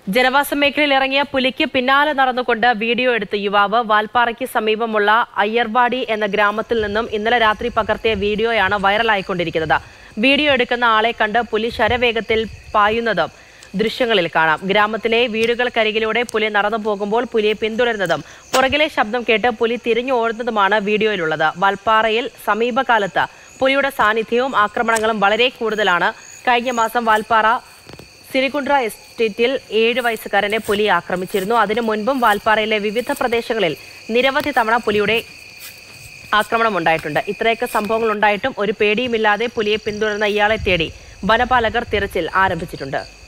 ജനവാസ മേഖലയിൽ ഇറങ്ങിയ പുലിക്ക് പിന്നാലെ നടന്നുകൊണ്ട് വീഡിയോ എടുത്ത യുവാവ് വാൽപ്പാറയ്ക്ക് സമീപമുള്ള അയ്യർവാടി എന്ന ഗ്രാമത്തിൽ നിന്നും ഇന്നലെ രാത്രി പകർത്തിയ വീഡിയോയാണ് വൈറലായിക്കൊണ്ടിരിക്കുന്നത് വീഡിയോ എടുക്കുന്ന ആളെ കണ്ട് പുലി ശരവേഗത്തിൽ പായുന്നതും ദൃശ്യങ്ങളിൽ കാണാം ഗ്രാമത്തിലെ വീടുകൾക്കരികിലൂടെ പുലി നടന്നു പോകുമ്പോൾ പുലിയെ പിന്തുടരുന്നതും പുറകിലെ ശബ്ദം കേട്ട് പുലി തിരിഞ്ഞു ഓടുന്നതുമാണ് വീഡിയോയിലുള്ളത് വാൽപ്പാറയിൽ സമീപകാലത്ത് പുലിയുടെ സാന്നിധ്യവും ആക്രമണങ്ങളും വളരെ കൂടുതലാണ് കഴിഞ്ഞ മാസം വാൽപ്പാറ സിരികുണ്ട്ര എസ്റ്റേറ്റിൽ ഏഴ് വയസ്സുകാരനെ പുലി ആക്രമിച്ചിരുന്നു അതിനു മുൻപും വാൽപ്പാറയിലെ വിവിധ പ്രദേശങ്ങളിൽ നിരവധി തവണ പുലിയുടെ ആക്രമണം ഉണ്ടായിട്ടുണ്ട് ഇത്രയൊക്കെ സംഭവങ്ങൾ ഉണ്ടായിട്ടും ഒരു പേടിയുമില്ലാതെ പുലിയെ പിന്തുടർന്ന ഇയാളെ തേടി വനപാലകർ തിരച്ചിൽ ആരംഭിച്ചിട്ടുണ്ട്